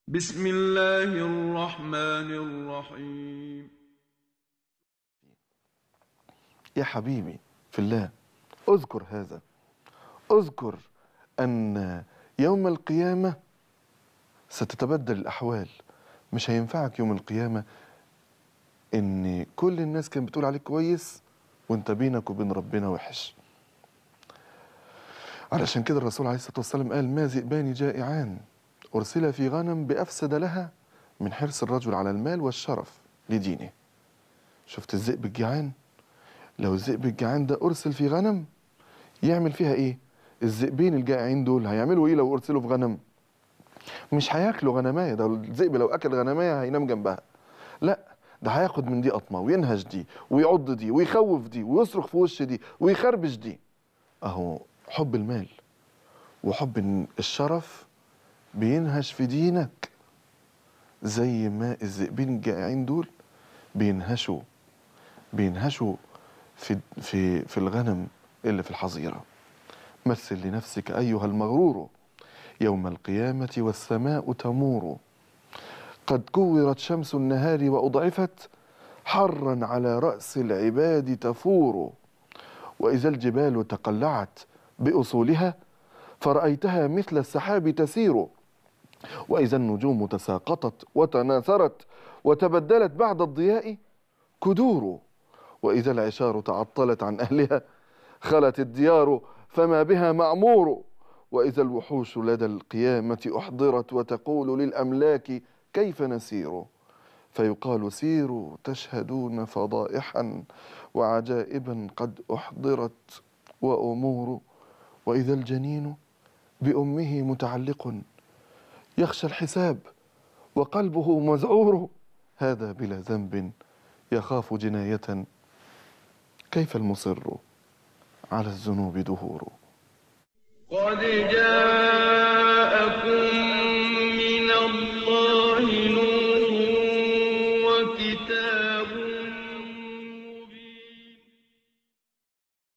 بسم الله الرحمن الرحيم يا حبيبي في الله اذكر هذا اذكر أن يوم القيامة ستتبدل الأحوال مش هينفعك يوم القيامة إن كل الناس كانت بتقول عليك كويس وانت بينك وبين ربنا وحش علشان كده الرسول عليه الصلاة والسلام قال ما ذئبان جائعان أرسل في غنم بأفسد لها من حرص الرجل على المال والشرف لدينه شفت الذئب الجعان لو الذئب الجعان ده أرسل في غنم يعمل فيها إيه الذئبين الجائعين دول هيعملوا إيه لو أرسلوا في غنم مش هياكلوا غنمايه ده الذئب لو أكل غنمايه هينام جنبها لا ده هياخد من دي قطمة وينهش دي ويعض دي ويخوف دي ويصرخ في وش دي ويخربش دي أهو حب المال وحب الشرف بينهش في دينك زي ما الذئبين الجائعين دول بينهشوا بينهشوا في في في الغنم اللي في الحظيره مثل لنفسك ايها المغرور يوم القيامه والسماء تمور قد كورت شمس النهار واضعفت حرا على راس العباد تفور واذا الجبال تقلعت باصولها فرايتها مثل السحاب تسير واذا النجوم تساقطت وتناثرت وتبدلت بعد الضياء كدور واذا العشار تعطلت عن اهلها خلت الديار فما بها معمور واذا الوحوش لدى القيامه احضرت وتقول للاملاك كيف نسير فيقال سيروا تشهدون فضائحا وعجائبا قد احضرت وامور واذا الجنين بامه متعلق يخشى الحساب وقلبه مذعور هذا بلا ذنب يخاف جنايه كيف المصر على الذنوب دهور قد جاء